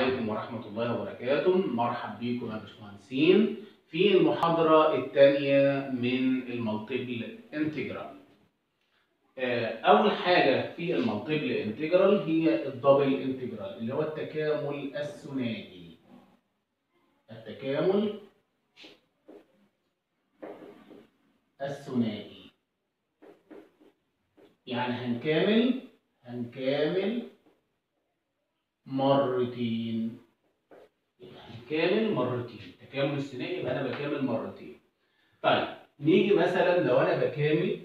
عليكم ورحمة الله وبركاته مرحب بكم يا باشمهندسين في المحاضرة الثانية من المالتيبل انتجرال أول حاجة في المالتيبل انتجرال هي الدبل انتجرال اللي هو التكامل الثنائي التكامل الثنائي يعني هنكامل هنكامل مرتين يبقى هنكامل مرتين التكامل الثنائي يبقى انا بكامل مرتين طيب نيجي مثلا لو انا بكامل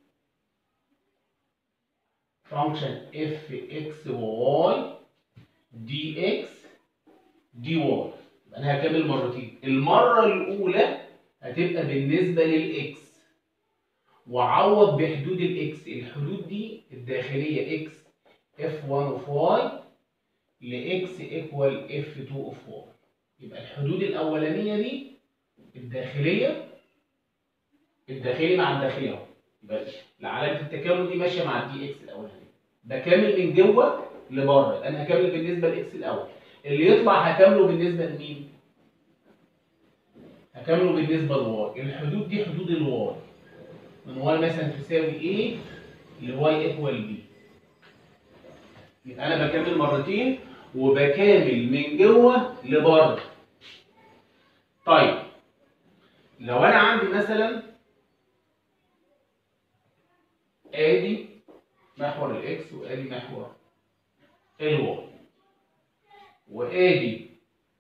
فانكشن اف اكس واي دي اكس دي واي يبقى انا هكامل مرتين المره الاولى هتبقى بالنسبه للاكس وعوض بحدود الاكس الحدود دي الداخليه اكس اف 1 اوف واي لاكس ايكوال اف 2 اوف واي يبقى الحدود الاولانيه دي الداخليه الداخلي مع الداخلي اهو يبقى علامه التكامل دي ماشيه مع الدي اكس الاولانيه بكامل من جوه لبره انا هكمل بالنسبه لاكس الاول اللي يطلع هكمله بالنسبه لمين هكمله بالنسبه لواي الحدود دي حدود الواي من واي مثلا تساوي ايه لواي ايكوال بي يبقى انا بكمل مرتين وبكامل من جوه لبره طيب لو انا عندي مثلا ادي محور الاكس وادي محور الواي وادي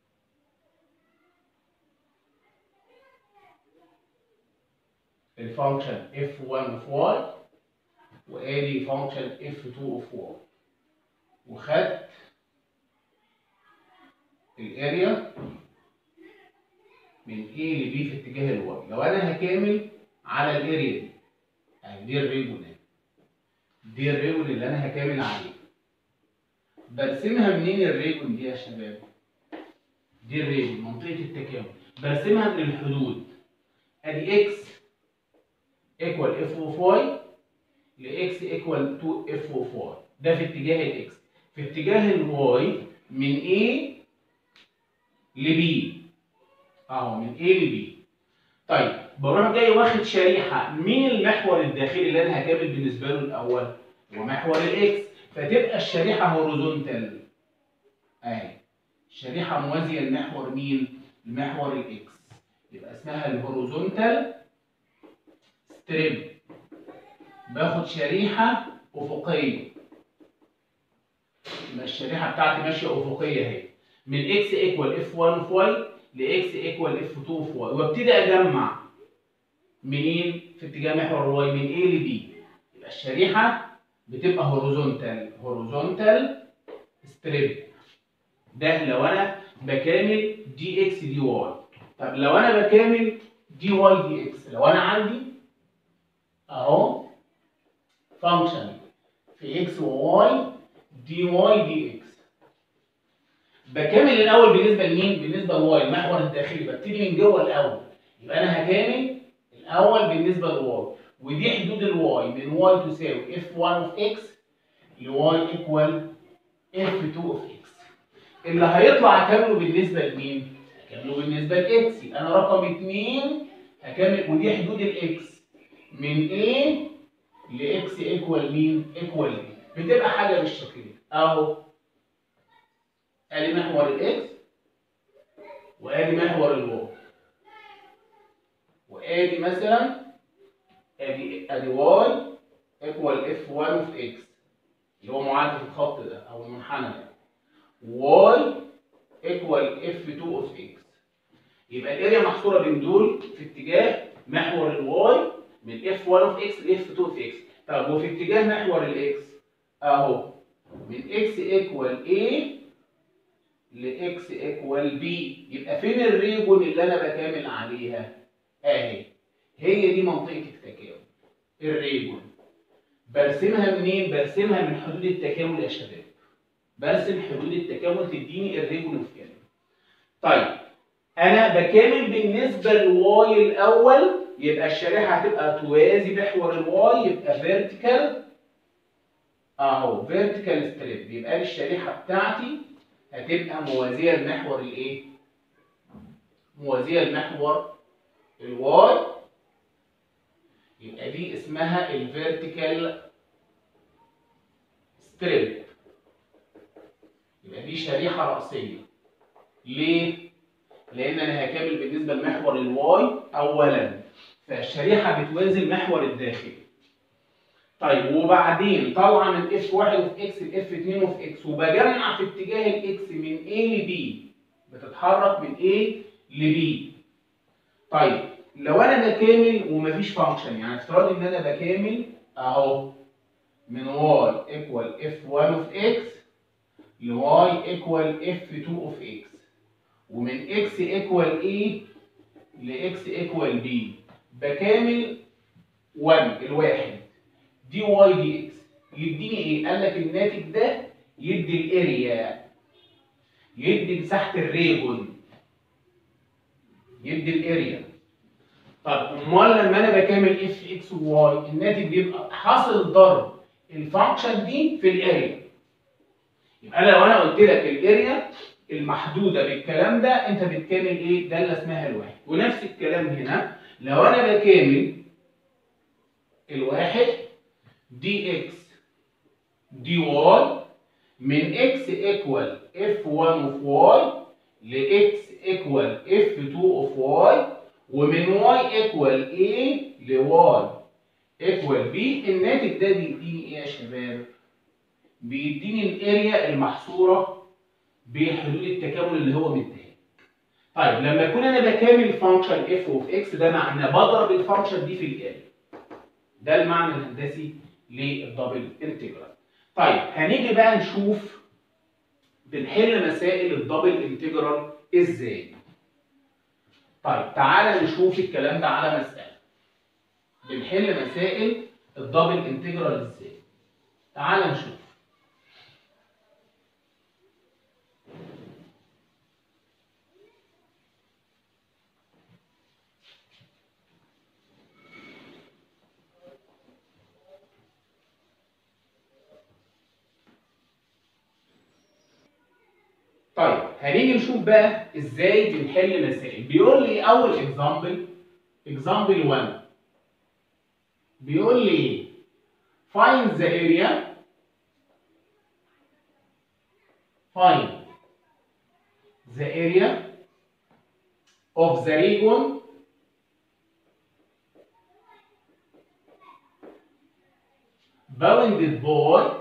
الفانكشن f1 of y وادي فانكشن f2 of y وخدت الاريا من A ل B في اتجاه الواي لو انا هكامل على الاريا دي يعني دي الريجون دي الريجون اللي انا هكامل عليه برسمها منين الريجون دي يا شباب دي الريجون منطقه التكامل برسمها من الحدود ادي اكس ايكوال اف اوف واي لاكس ايكوال 2 اف اوف واي ده في اتجاه الاكس في اتجاه الواي من A ل B اهو من A ل B طيب بروح جاي واخد شريحه مين المحور الداخلي اللي انا هكمل بالنسبه له الاول هو محور الاكس فتبقى الشريحه هوريزونتال اهي الشريحه موازيه لمحور مين المحور الاكس يبقى اسمها الهوريزونتال ستريب باخد شريحه افقيه يبقى الشريحه بتاعتي ماشيه افقيه اهي من اكس ايكوال اف 1 اوف واي لاكس ايكوال اف 2 اوف واي وابتدي اجمع منين في اتجاه محور الواي من A ل B يبقى الشريحه بتبقى هوريزونتال هوريزونتال ستريب ده لو انا بكامل دي اكس دي واي طب لو انا بكامل دي واي دي اكس لو انا عندي اهو فانكشن في اكس وواي دي واي دي اكس بكامل الاول بالنسبه لمين بالنسبه لواي المحور الداخلي ببتدي من جوه الاول يبقى انا هكامل الاول بالنسبه لواي ودي حدود الواي من واي تساوي اف 1 اوف اكس لواي ايكوال اف 2 اوف اكس اللي هيطلع هكامله بالنسبه لمين هكامله بالنسبه لاكس يبقى انا رقم 2 هكامل ودي حدود الاكس من A لاكس ايكوال مين ايكوال بي بتبقى حاجه بالشكل ده اهو ادي محور الاكس وادي محور الواي وادي مثلا ادي ادي واي ايكوال اف 1 اوف اكس اللي هو معادله الخط ده او المنحنى ده واي ايكوال اف 2 اوف اكس يبقى الاريا محصوره بين دول في اتجاه محور الواي من اف 1 اوف اكس ل اف 2 اوف اكس طب وفي اتجاه محور الاكس اهو من اكس ايكوال A لاكس ايكوال بي يبقى فين الريجون اللي انا بكامل عليها اهي هي دي منطقه التكامل الريجون برسمها منين برسمها من حدود التكامل يا شباب برسم حدود التكامل تديني الريجون اوف كام طيب انا بكامل بالنسبه للواي الاول يبقى الشريحه هتبقى توازي محور الواي يبقى فيرتيكال اهو فيرتيكال ستريب يبقى لي الشريحه بتاعتي هتبقى موازيه لمحور الايه موازيه لمحور الواي يبقى دي اسمها الفيرتيكال ستريب يبقى دي شريحه راسيه ليه لان انا هكمل بالنسبه لمحور الواي اولا فالشريحه بتوازي المحور الداخلي طيب وبعدين طالعه من اف 1 وفي اكس لاف 2 وفي اكس وبجمع في اتجاه الاكس من A ل B بتتحرك من A ل B طيب لو انا بكامل ومفيش فانكشن يعني افتراض ان انا بكامل اهو من y equal f1 of x ل y equal f2 of x ومن x equal a ل x equal b بكامل 1 الواحد دي واي دي اكس يديني ايه؟ قال لك الناتج ده يدي الاريا يدي مساحه الريجون يدي الاريا طب امال لما انا بكامل اف اكس وواي الناتج بيبقى حاصل ضرب الفانكشن دي في الاريا يبقى انا لو انا قلت لك الاريا المحدوده بالكلام ده انت بتكامل ايه؟ ده اللي اسمها الواحد ونفس الكلام هنا لو انا بكامل الواحد دي اكس دي واي من اكس ايكوال اف 1 اوف واي لاكس ايكوال اف 2 اوف واي ومن واي ايكوال اي لواي ايكوال بي الناتج ده بيديني ايه يا شباب؟ بيديني الاريا المحصوره بحدود التكامل اللي هو مديها طيب لما يكون انا بكامل فانكشن اف اوف اكس ده معناه بضرب الفانكشن دي في الاريا ده المعنى الهندسي للدبل انتجرال طيب هنيجي بقى نشوف بنحل مسائل الدبل انتجرال ازاي طيب تعالى نشوف الكلام ده على مسألة بنحل مسائل الدبل انتجرال ازاي تعالى نشوف طيب هنيجي نشوف بقى ازاي بنحل مسائل بيقول لي اول اكزامبل اكزامبل 1 بيقول لي find the area find the area of the region bounded by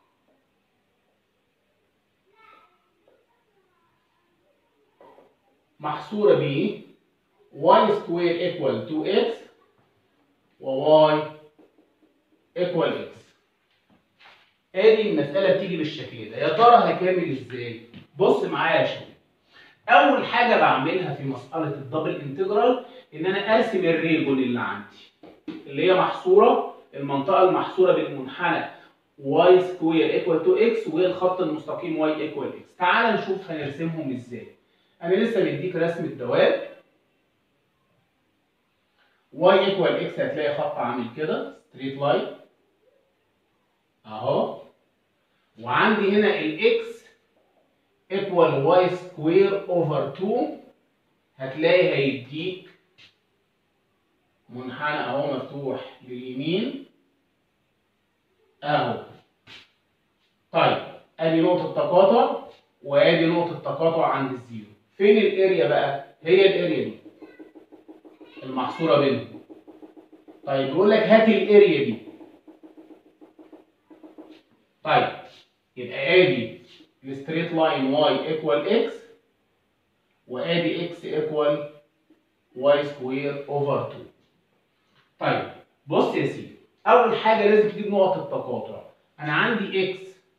محصورة ب y square equal 2x و y equal x ادي المسألة بتيجي بالشكل ده يا ترى هكامل ازاي؟ بص معايا يا شباب أول حاجة بعملها في مسألة الدبل انتجرال إن أنا أرسم الريجون اللي عندي اللي هي محصورة المنطقة المحصورة بالمنحنى y square equal 2x والخط المستقيم y equal x تعال نشوف هنرسمهم ازاي انا لسه مديك رسم الدوال y equal x هتلاقي خط عامل كده ستريت لاين اهو وعندي هنا الاكس equal y square over 2 هتلاقي هيديك منحنى اهو مفتوح لليمين اهو طيب ادي نقطة تقاطع وادي نقطة تقاطع عند الزيرو فين الاريا بقى؟ هي الاريا دي المحصورة بينهم طيب بيقول لك هات الاريا دي طيب يبقى ادي الستريت لاين y ايكوال x وادي x ايكوال y سكوير اوفر 2 طيب بص يا سيدي اول حاجه لازم تجيب نقط التقاطع انا عندي x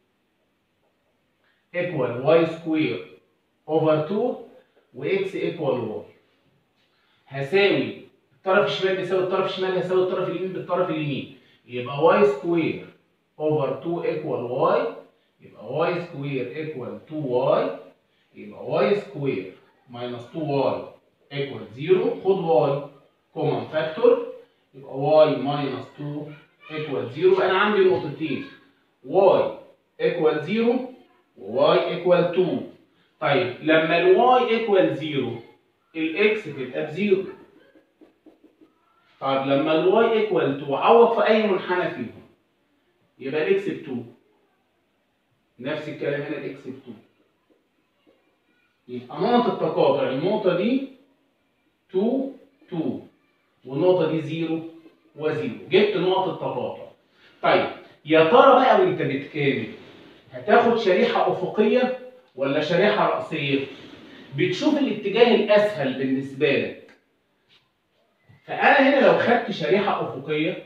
ايكوال y سكوير اوفر 2 وx ايكوال y هساوي الطرف الشمال بيساوي الطرف الشمال هيساوي الطرف اليمين بالطرف اليمين يبقى y سكوير اوفر 2 ايكوال y يبقى y سكوير ايكوال 2y يبقى y سكوير ماينس 2y ايكوال 0 خد y كومن فاكتور يبقى y ماينس 2 ايكوال 0 يبقى انا عندي نقطتين y ايكوال 0 و y ايكوال 2 طيب لما الواي ايكوال زيرو الاكس تبقى بزيرو طيب لما الواي ايكوال 2 عوض في اي منحنى فيهم يبقى الاكس ب 2 نفس الكلام هنا الاكس ب 2 يبقى نقط التقاطع النقطة دي 2 2 والنقطة دي 0 و0 جبت نقط التقاطع طيب يا ترى بقى وانت بتكامل هتاخد شريحة أفقية ولا شريحة رأسية؟ بتشوف الاتجاه الأسهل بالنسبة لك فأنا هنا لو خدت شريحة أفقية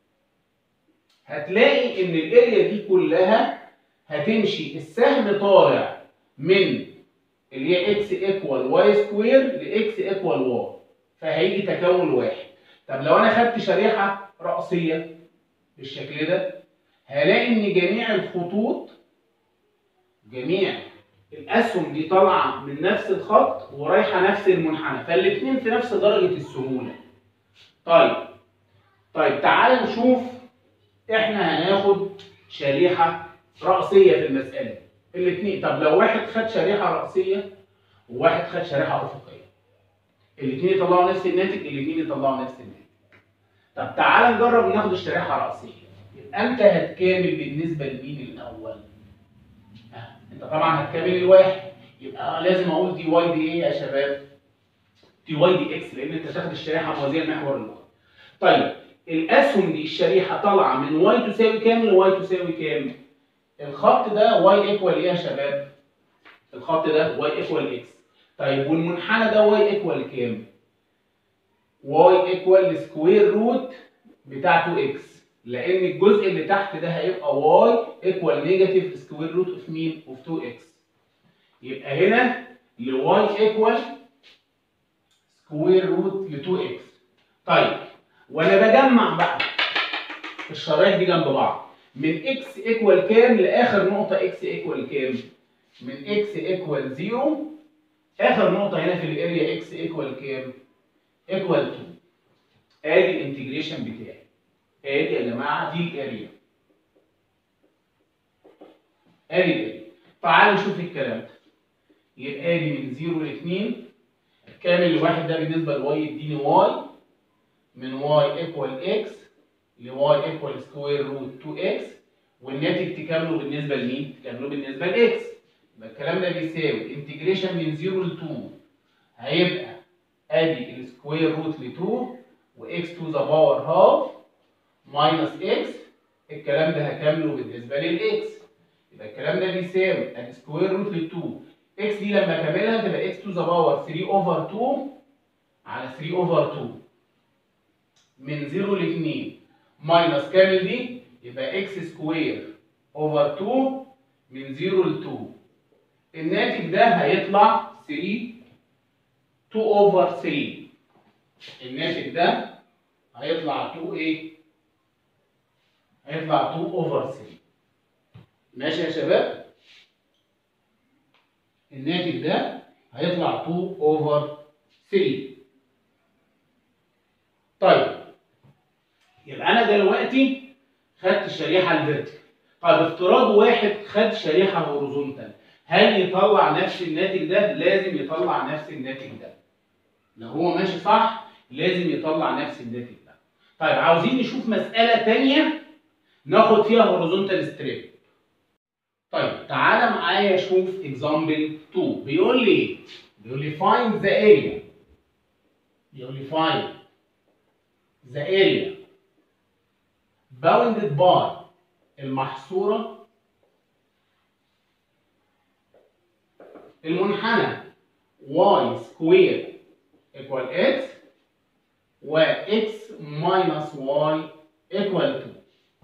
هتلاقي إن الاريا دي كلها هتمشي السهم طالع من اللي هي اكس ايكوال واي سكوير لاكس ايكوال واي فهيجي تكون واحد طب لو انا خدت شريحه رأسيه بالشكل ده هلاقي ان جميع الخطوط جميع الاسهم دي طالعه من نفس الخط ورايحه نفس المنحنى فالاثنين في نفس درجه السهوله طيب طيب تعال نشوف احنا هناخد شريحه رأسيه في المساله الاثنين طب لو واحد خد شريحه رأسيه وواحد خد شريحه افقيه الاثنين يطلعوا نفس الناتج الاثنين يطلعوا نفس الناتج طب تعال نجرب ناخد الشريحه الرأسيه يبقى انت هتكامل بالنسبه لمين الاول آه. انت طبعا هتكامل الواحد يبقى لازم اقول دي واي دي ايه يا شباب دي واي دي اكس لان انت تاخد الشريحه موازيه لمحور اللغه طيب الاسهم دي الشريحه طالعه من واي تساوي كام لواي تساوي كام الخط ده واي ايكوال ايه يا شباب الخط ده واي ايكوال اكس طيب والمنحنى ده واي ايكوال كام واي ايكوال سكوير روت بتاع 2 اكس لان الجزء اللي تحت ده هيبقى واي ايكوال نيجاتيف سكوير روت اوف مين اوف 2 اكس يبقى هنا لواي ايكوال سكوير روت ل 2 اكس طيب وانا بجمع بقى الشرايح دي جنب بعض من اكس ايكوال كام لاخر نقطه اكس ايكوال كام من اكس ايكوال 0 اخر نقطه هنا في الاريا اكس ايكوال كام ايكوال 2 ادي الانتجريشن بتاعي ادي يا جماعه دي الاريا ادي الاريا تعالوا نشوف الكلام ده يبقى ادي من 0 ل 2 الكامل الواحد ده بالنسبه لواي يديني واي من واي ايكوال اكس لواي ايكوال سكوير روت 2 اكس والناتج تكامله بالنسبه لمين؟ تكامله بالنسبه لاكس يبقى الكلام ده بيساوي انتجريشن من 0 ل 2 هيبقى ادي السكوير روت ل 2 واكس تو ذا باور هاف ماينس اكس الكلام ده هكامله بالنسبه للاكس يبقى الكلام ده بيساوي ادي سكوير روت ل 2 اكس دي لما اكملها تبقى اكس تو ذا باور 3 اوفر 2 على 3 اوفر 2 من 0 ل 2 ماينس كامل دي يبقى اكس سكوير اوفر 2 من 0 ل 2 الناتج ده هيطلع 3 2 اوفر 3 الناتج ده هيطلع 2 ايه؟ هيطلع 2 اوفر 3 ماشي يا شباب؟ الناتج ده هيطلع 2 اوفر 3 طيب يبقى انا دلوقتي خدت الشريحه الفيرتيكال طيب افتراض واحد خد شريحه هوريزونتال هل يطلع نفس الناتج ده؟ لازم يطلع نفس الناتج ده. لو هو ماشي صح لازم يطلع نفس الناتج ده. طيب عاوزين نشوف مسألة تانية ناخد فيها هوريزونتال ستريب. طيب تعالى معايا شوف اكزامبل 2 بيقول لي ايه؟ بيقول لي find the area. بيقول لي find the area bounded by المحصورة المنحنى y سكوير equal x و x minus y equal 2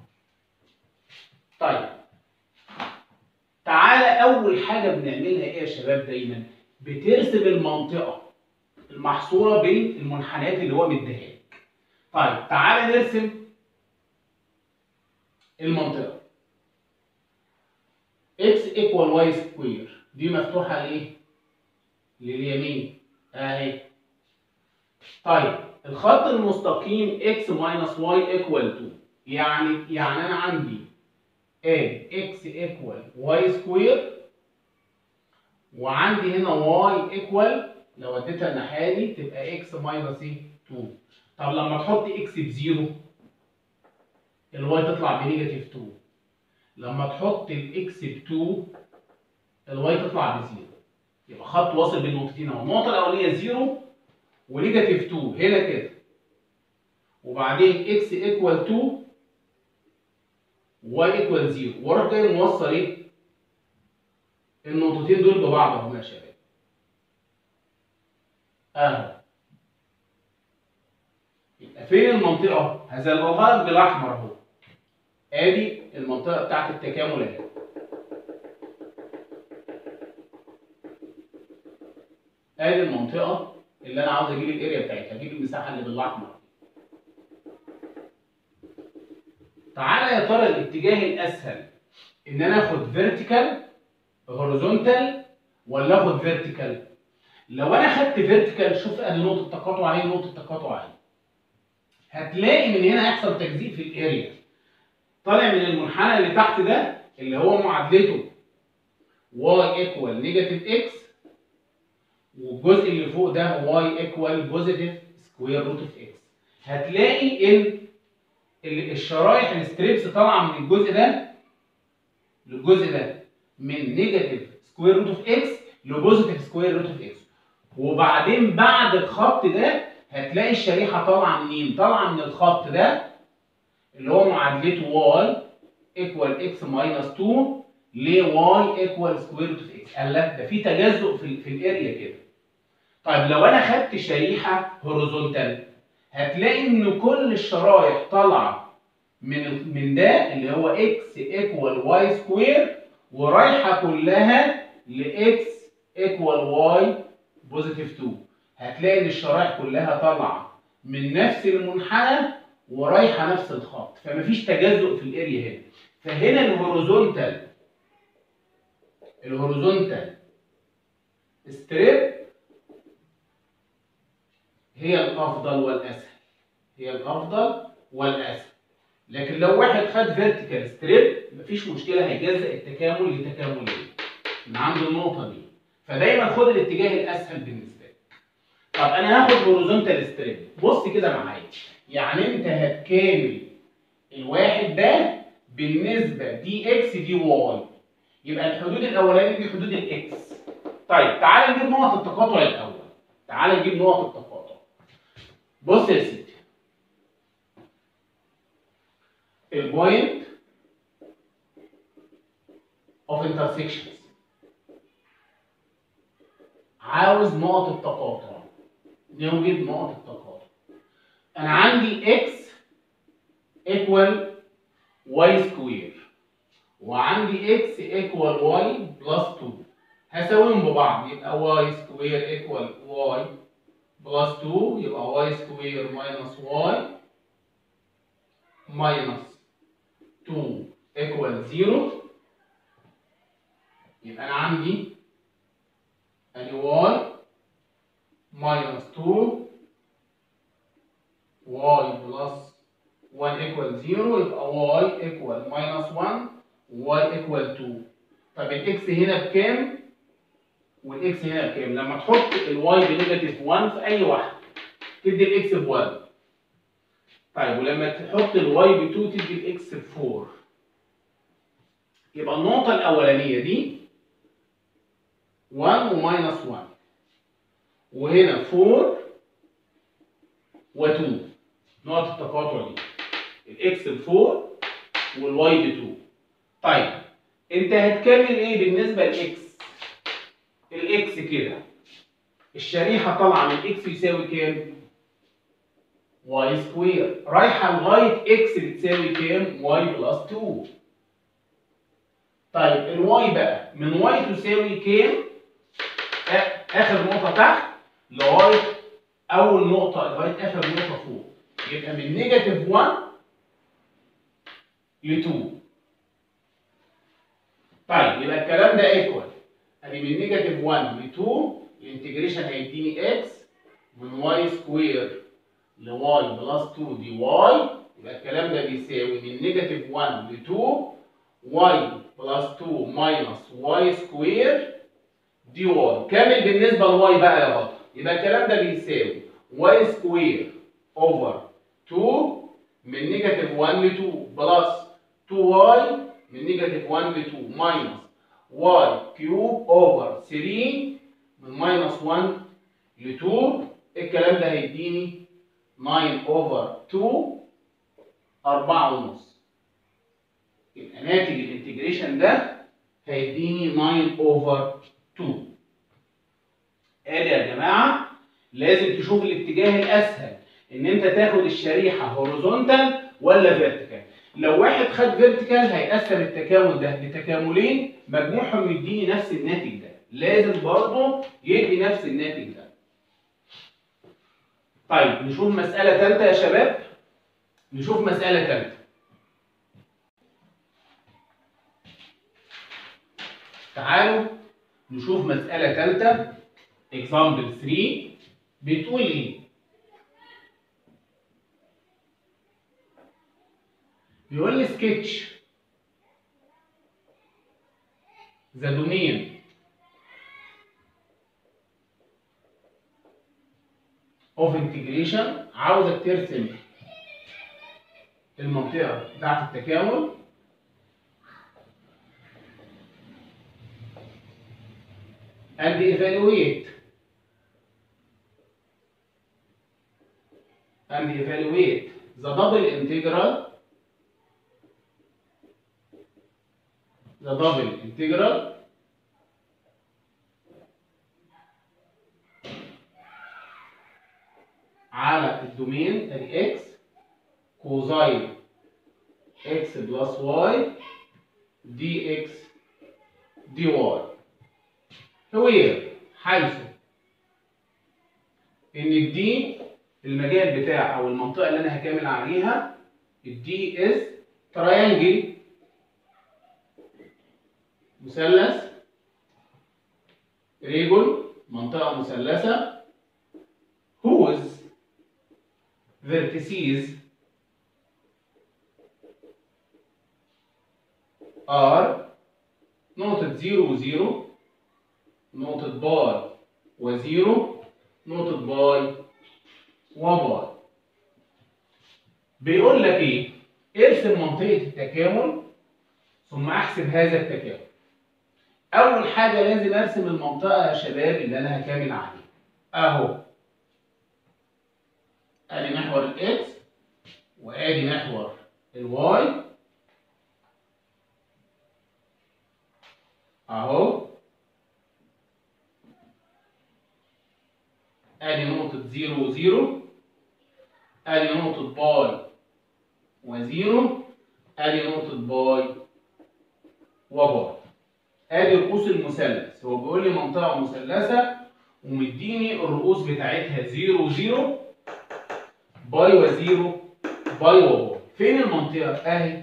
طيب تعالى أول حاجة بنعملها إيه يا شباب دايما؟ بترسم المنطقة المحصورة بين المنحنيات اللي هو مديها لك. طيب تعالى نرسم المنطقة x equal y سكوير دي مفتوحة لإيه؟ لليمين أهي طيب الخط المستقيم x minus y equal 2 يعني يعني أنا عندي ادي x equal y سكوير وعندي هنا واي ايكوال لو اديتها الناحيه دي تبقى اكس ماينس ايه 2 طب لما تحط اكس بزيرو الواي تطلع بنيجاتيف 2 لما تحط الاكس ب 2 الواي تطلع بزيرو يبقى خط واصل بين النقطتين اهو النقطه الاولانيه زيرو ونيجاتيف 2 هنا كده وبعدين اكس ايكوال 2 واي ايكوال 0 واروح جاي موصل ايه؟ النقطتين دول ببعض اهو يا شباب اهو يبقى فين المنطقه؟ هزللها لك بالاحمر اهو ادي المنطقه بتاعت التكامل اهي ادي المنطقه اللي انا عاوز اجيب الاريا بتاعتها اجيب المساحه اللي بالاحمر تعالى يا ترى الاتجاه الاسهل ان انا اخد فيرتيكال هوريزونتال ولا اخد فيرتيكال لو انا خدت فيرتيكال شوف ادي نقطه تقاطع اهي نقطه تقاطع اهي هتلاقي من هنا هيحصل تجزيء في الاريا طالع من المنحنى اللي تحت ده اللي هو معادلته y ايكوال نيجاتيف اكس والجزء اللي فوق ده y ايكوال بوزيتيف سكوير روت اوف اكس هتلاقي ان الشرايح الستريبس طالعه من الجزء ده للجزء ده من نيجاتيف سكوير روت اوف اكس لبوزيتيف سكوير روت اوف اكس وبعدين بعد الخط ده هتلاقي الشريحه طالعه منين؟ طالعه من الخط ده اللي هو معادلته y ايكوال اكس ماينس 2 ل y ايكوال سكوير روت اوف اكس قال لك ده في تجزؤ في, في الاريا كده طيب لو انا خدت شريحه هوريزونتال هتلاقي ان كل الشرايح طالعه من من ده اللي هو اكس ايكوال واي سكوير ورايحه كلها لاكس ايكوال واي بوزيتيف 2 هتلاقي ان الشرايح كلها طالعه من نفس المنحنى ورايحه نفس الخط فمفيش تجزؤ في الاريا هنا فهنا الهوريزونتال الهوريزونتال ستريب هي الافضل والاسهل هي الافضل والاسهل لكن لو واحد خد فيرتيكال ستريب مفيش مشكله هيجزأ التكامل لتكاملين من عند النقطه دي فدايما خد الاتجاه الاسهل بالنسبه لك طب انا هاخد هوريزونتال ستريب بص كده معايا يعني انت هتكامل الواحد ده بالنسبه دي اكس دي واي يبقى الحدود الاولانيه دي حدود الاكس طيب تعال نجيب نقط التقاطع الاول تعال نجيب نقط التقاطع بص يا سيدي البوينت اوف intersections عاوز نقط التقاطع نوجد نقط التقاطع انا عندي اكس ايكوال واي سكوير وعندي اكس ايكوال واي بلس 2 هساويهم ببعض يبقى واي سكوير ايكوال واي بلس 2 يبقى واي سكوير ماينس واي ماينس 2 ايكوال 0 يبقى انا عندي ادي واي ماينس 2 واي بلس 1 ايكوال 0 يبقى واي ايكوال ماينس 1 واي ايكوال 2 طب الاكس هنا بكام؟ والاكس هنا بكام؟ لما تحط الواي بنيجاتيف 1 في اي واحده تدي الاكس ب 1 طيب ولما تحط الواي ب 2 تدي الاكس ب 4 يبقى النقطة الأولانية دي 1 وماينس 1 وهنا 4 و2 نقط التقاطع دي الاكس ب 4 والواي ب 2 طيب انت هتكمل ايه بالنسبة للاكس؟ الاكس كده الشريحة طالعة من اكس يساوي كام؟ واي سكوير رايحة لغاية اكس بتساوي كام؟ واي بلس 2 طيب الواي بقى من واي تساوي كام؟ اخر نقطة تحت لغاية أول نقطة لغاية آخر نقطة فوق يبقى من نيجاتيف 1 ل 2 طيب يبقى الكلام ده ايكوال ادي من نيجاتيف 1 ل 2 الانتجريشن هيديني اكس من واي سكوير لواي بلس 2 دي واي يبقى الكلام ده بيساوي من نيجاتيف 1 ل 2 واي بلس 2 ماينس واي سكوير دي واي كامل بالنسبه لواي بقى يا بطل يبقى الكلام ده بيساوي واي سكوير اوفر 2 من نيجاتيف 1 ل 2 بلس 2 واي من نيجاتيف 1 ل 2 ماينس واي كيوب اوفر 3 من ماينس 1 ل 2 الكلام ده هيديني 9 اوفر 2 4 ونص يبقى ناتج الانتجريشن ده هيديني 9 اوفر 2 ادي يا جماعه لازم تشوف الاتجاه الاسهل ان انت تاخد الشريحه هوريزونتال ولا فيرتيكال لو واحد خد فيرتيكال هيقسم التكامل ده لتكاملين مجموعهم يديني نفس الناتج ده لازم برضه يدي نفس الناتج ده طيب نشوف مسألة ثالثة يا شباب نشوف مسألة ثالثة تعالوا نشوف مسألة ثالثة example 3 بتقول ايه؟ بيقول لي sketch the domain of integration عاوزك ترسم المنطقة بتاعت التكامل and evaluate and evaluate the double integral the double integral على الدومين ادي x كوزاين x بلس y dx dy where حيث ان الدي المجال بتاع او المنطقه اللي انا هكمل عليها الدي از تراينجل مثلث ريجل منطقه مثلثه whose vertices are نقطة 0 و0 نقطة باي وزيرو نقطة باي وباي بيقول لك ايه؟ ارسم منطقة التكامل ثم احسب هذا التكامل. أول حاجة لازم ارسم المنطقة يا شباب اللي أنا هكامل عليها. أهو. ادي محور الاكس وادي محور الواي اهو ادي نقطة زيرو وزيرو ادي نقطة باي وزيرو ادي نقطة باي وباي ادي رؤوس المثلث هو بيقول لي منطقة مثلثة ومديني الرؤوس بتاعتها زيرو وزيرو باي وزيرو باي وباي فين المنطقة؟ اهي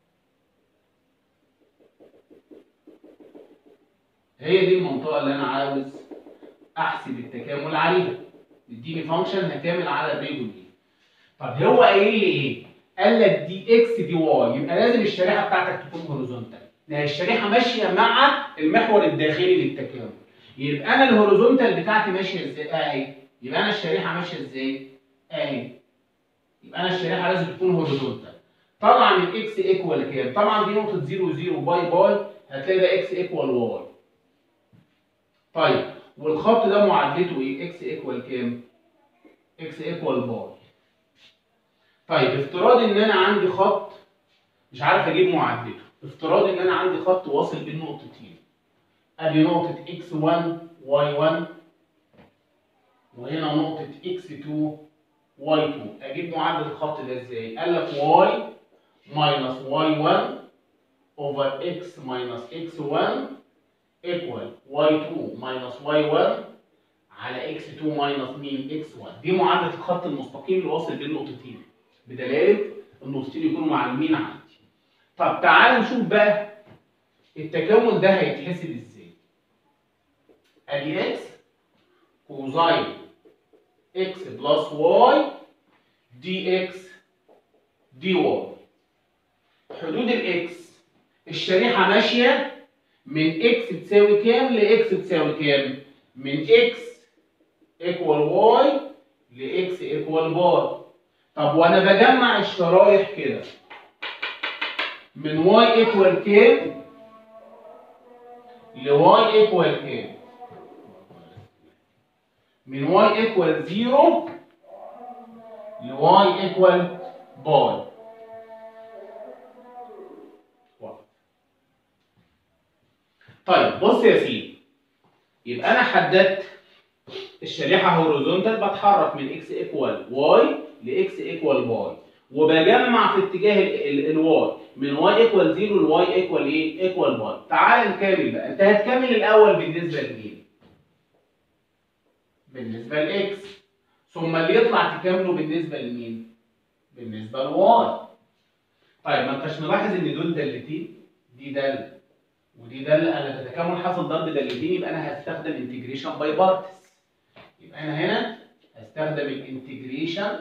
هي دي المنطقة اللي أنا عاوز أحسب التكامل عليها اديني فانكشن هكامل على الريجل دي طب هو قايل لي إيه؟ قال لك دي إكس دي واي يبقى لازم الشريحة بتاعتك تكون هوريزونتال لأن الشريحة ماشية مع المحور الداخلي للتكامل يبقى أنا الهوريزونتال بتاعتي ماشية إزاي؟ أهي يبقى أنا الشريحة ماشية إزاي؟ أهي يبقى انا الشريحه لازم تكون هوريزونتال طبعا الاكس ايكوال كام؟ طبعا دي نقطه 0 0 باي باي هتلاقي ده اكس ايكوال واي. طيب والخط ده معادلته ايه؟ اكس ايكوال كام؟ اكس ايكوال باي. طيب افتراض ان انا عندي خط مش عارف اجيب معادلته، افتراض ان انا عندي خط واصل بين نقطتين. ادي نقطه اكس 1 واي 1 وهنا نقطه اكس 2 واي 2 اجيب معادله الخط ده ازاي؟ قال لك واي ماينس واي 1 اوفر اكس ماينس اكس 1 ايكوال واي 2 ماينس واي 1 على اكس 2 ماينس مين؟ اكس 1 دي معادله الخط المستقيم اللي واصل بين نقطتين بدلاله النقطتين يكونوا معلومين عندي. طب تعال نشوف بقى التكامل ده هيتحسب ازاي؟ ادي اكس كوزاين x بلس y dx dy حدود الاكس الشريحة ماشية من اكس تساوي كام لاكس تساوي كام من اكس ايكوال واي لاكس ايكوال باي طب وانا بجمع الشرايح كده من واي ايكوال كام لواي ايكوال كام من واي ايكوال 0 لواي ايكوال باي طيب بص يا سيدي يبقى انا حددت الشريحه هوريزونتال بتحرك من اكس ايكوال واي لاكس ايكوال باي وبجمع في اتجاه الواي من واي ايكوال 0 لواي ايكوال ايه؟ ايكوال باي تعال نكمل بقى انت هتكمل الاول بالنسبه لمين؟ بالنسبه لاكس ثم اللي يطلع تكمله بالنسبه لمين؟ بالنسبه لواي طيب ما انتش ملاحظ ان دول دالتين دي داله ودي داله انا تتكامل حاصل ضرب دالتين يبقى انا هستخدم انتجريشن باي بارتس يبقى انا هنا هستخدم الانتجريشن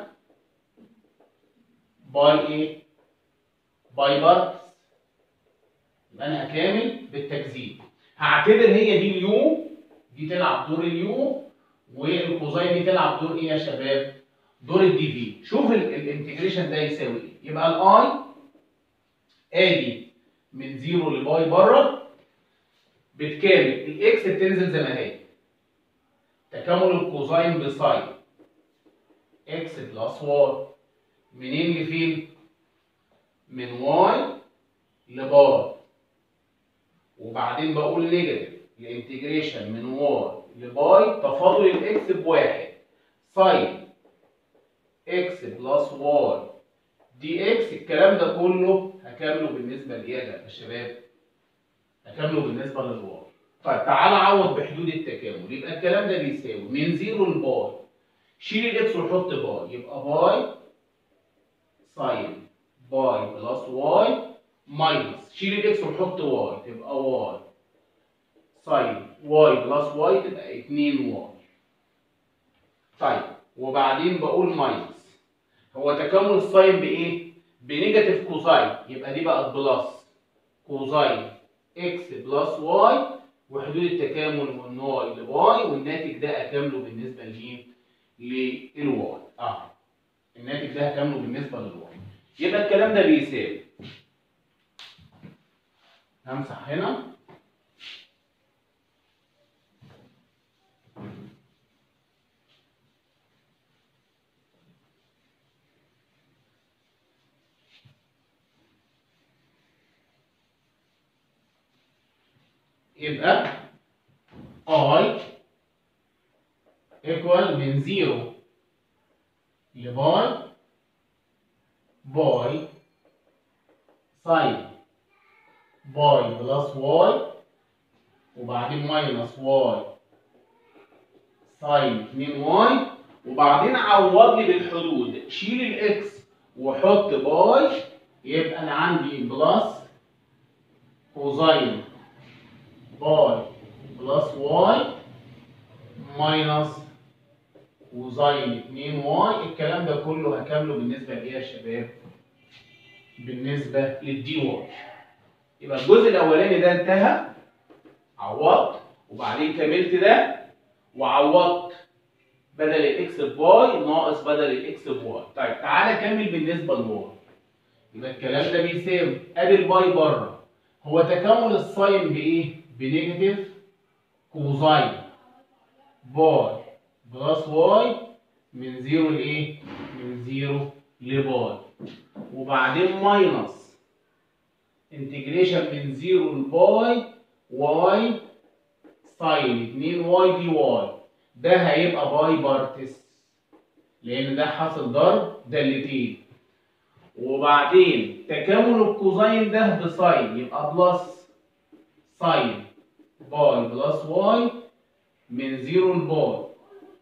باي ايه؟ باي بارتس يبقى انا هكامل بالتجزيء هعتبر هي دي اليو دي تلعب دور اليو والكوزاين دي تلعب دور ايه يا شباب؟ دور الدي في شوف الانتجريشن ده يساوي ايه؟ يبقى الاي ادي من زيرو لباي بره بتكامل الاكس بتنزل زي ما هي تكامل الكوزاين بساين اكس بلس واي منين لفين؟ من واي لباي وبعدين بقول نيجاتيف الانتجريشن من واي لباي تفاضل الاكس بواحد ساين اكس بلس واي دي اكس الكلام ده كله هكمله بالنسبه لايه يا شباب؟ هكمله بالنسبه للواي طيب تعالى عوض بحدود التكامل يبقى الكلام ده بيساوي من زيرو لباي شيل الاكس وحط باي يبقى باي ساين باي بلس واي ماينس شيل الاكس وحط واي تبقى واي ساين واي بلس واي تبقى 2 واي طيب وبعدين بقول ماينس هو تكامل الساين بايه؟ بنيجاتيف كوزاين يبقى دي بقت بلس كوزاين اكس بلس واي وحدود التكامل من واي لواي والناتج ده اكامله بالنسبه لمين؟ للواي اه الناتج ده هكامله بالنسبه للواي يبقى الكلام ده بيساوي همسح هنا يبقى I equal من 0 لباي باي ساين باي بلس واي وبعدين ماينس واي ساين 2 واي وبعدين عوض لي بالحدود شيل الاكس وحط باي يبقى انا عندي بلس كوزاين باي بلس واي ماينس كوزاين 2 واي الكلام ده كله هكامله بالنسبه لايه يا شباب؟ بالنسبه للدي واي يبقى الجزء الاولاني ده انتهى عوضت وبعدين كملت ده وعوضت بدل الاكس بواي ناقص بدل الاكس بواي طيب تعالى كمل بالنسبه لواي يبقى الكلام ده بيساوي ادي الباي بره هو تكامل الساين بايه؟ بنيجاتيف كوزاين باي بلس واي من زيرو لايه؟ من زيرو لباي وبعدين ماينس انتجريشن من زيرو لباي واي ساين 2 واي دي واي ده هيبقى باي بارتس لان ده حاصل ضرب دالتين وبعدين تكامل الكوزاين ده بساين يبقى بلس ساين باي بلس واي من زيرو لباي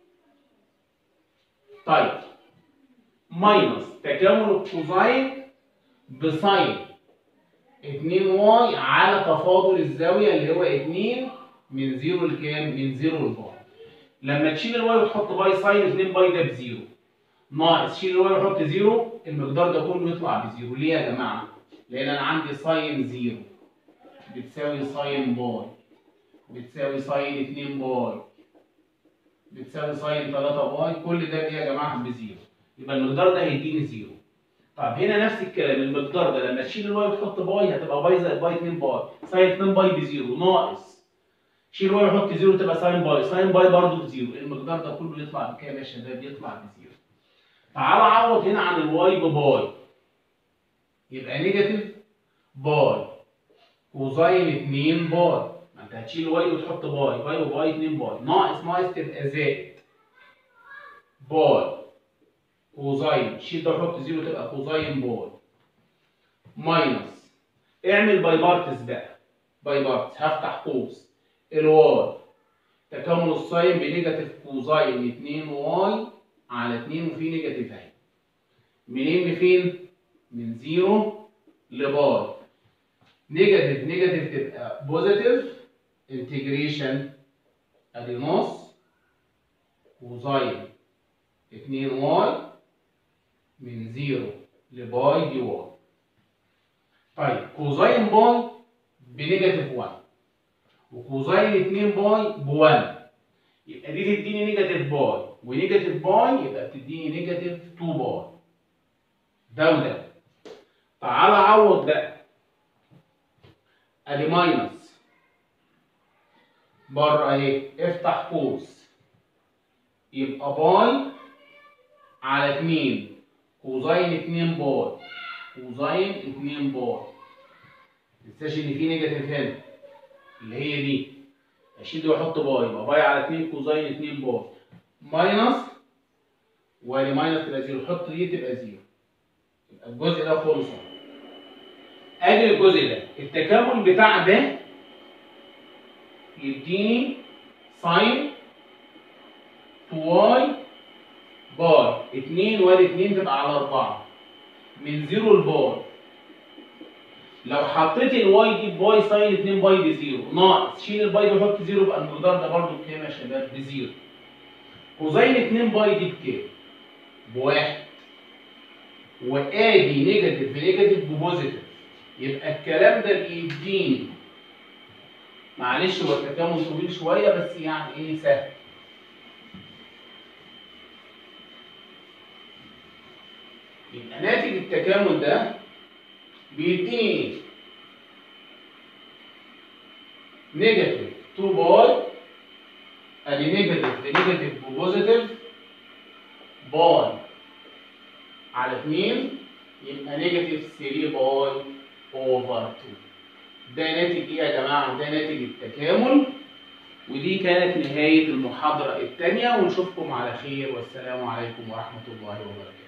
طيب ماينس تكامل الكوزاين بساين 2 واي على تفاضل الزاويه اللي هو 2 من 0 لكام؟ من 0 لباي. لما تشيل الواي وتحط باي ساين 2 باي ده بزيرو. ناقص شيل الواي وحط زيرو المقدار ده كله يطلع بزيرو، ليه يا جماعه؟ لان انا عندي ساين زيرو. بتساوي ساين باي بتساوي ساين 2 باي بتساوي ساين 3 باي كل ده ايه يا جماعه بزيرو يبقى المقدار ده هيديني زيرو طب هنا نفس الكلام المقدار ده لما تشيل الواي وتحط باي هتبقى باي زائد باي 2 باي ساين 2 باي بزيرو ناقص شيل واي وحط زيرو تبقى ساين باي ساين باي برضه بزيرو المقدار ده كله يطلع بكام يا شباب يطلع بزيرو تعال عوض هنا عن الواي بباي يبقى نيجاتيف باي كوزاين 2 باي ما انت هتشيل واي وتحط باي باي وباي 2 باي ناقص ناقص تبقى زائد باي كوزاين شيل ده وحط زيرو تبقى كوزاين باي ماينس اعمل باي بارتس بقى باي بارتس هفتح قوس الواي تكامل الساين بنيجاتيف كوزاين 2 واي على 2 وفي نيجاتيف اهي منين لفين؟ من زيرو لباي نيجاتيف نيجاتيف تبقى بوزيتيف انتجريشن ادي نص كوزاين 2 واي من زيرو لباي دي واي طيب كوزاين باي بنيجاتيف 1 وكوزاين 2 باي ب 1 يبقى دي تديني نيجاتيف باي ونيجاتيف باي يبقى بتديني نيجاتيف 2 باي ده وده تعال عوض بقى ادي ماينس بره اهي افتح قوس يبقى باي على 2 كوزاين 2 باي كوزاين 2 باي متنساش ان في نيجاتيف هنا اللي هي دي اشيل دي واحط باي يبقى باي على 2 كوزاين 2 باي ماينس وادي ماينس تبقى زيرو حط دي تبقى زيرو يبقى الجزء ده خلص ادي الجزء ده التكامل بتاع ده يديني ساين 2 واي باي 2 وادي 2 تبقى على 4 من 0 لباي لو حطيت الواي دي بواي ساين 2 باي بزيرو ناقص شيل الباي ده وحط زيرو يبقى المقدار ده برضه بكام يا شباب؟ بزيرو كوزين 2 باي دي بكام؟ بواحد وادي نيجاتيف في نيجاتيف ببوزيتيف يبقى الكلام ده بيديني معلش هو التكامل طويل شويه بس يعني ايه سهل يبقى ناتج التكامل ده بيديني ايه؟ نيجاتيف 2 باي ادي نيجاتيف نيجاتيف بوزيتيف باي على 2 يبقى نيجاتيف 3 باي اوفر 2 ده ناتج ايه يا جماعه؟ ده ناتج التكامل ودي كانت نهايه المحاضره الثانيه ونشوفكم على خير والسلام عليكم ورحمه الله وبركاته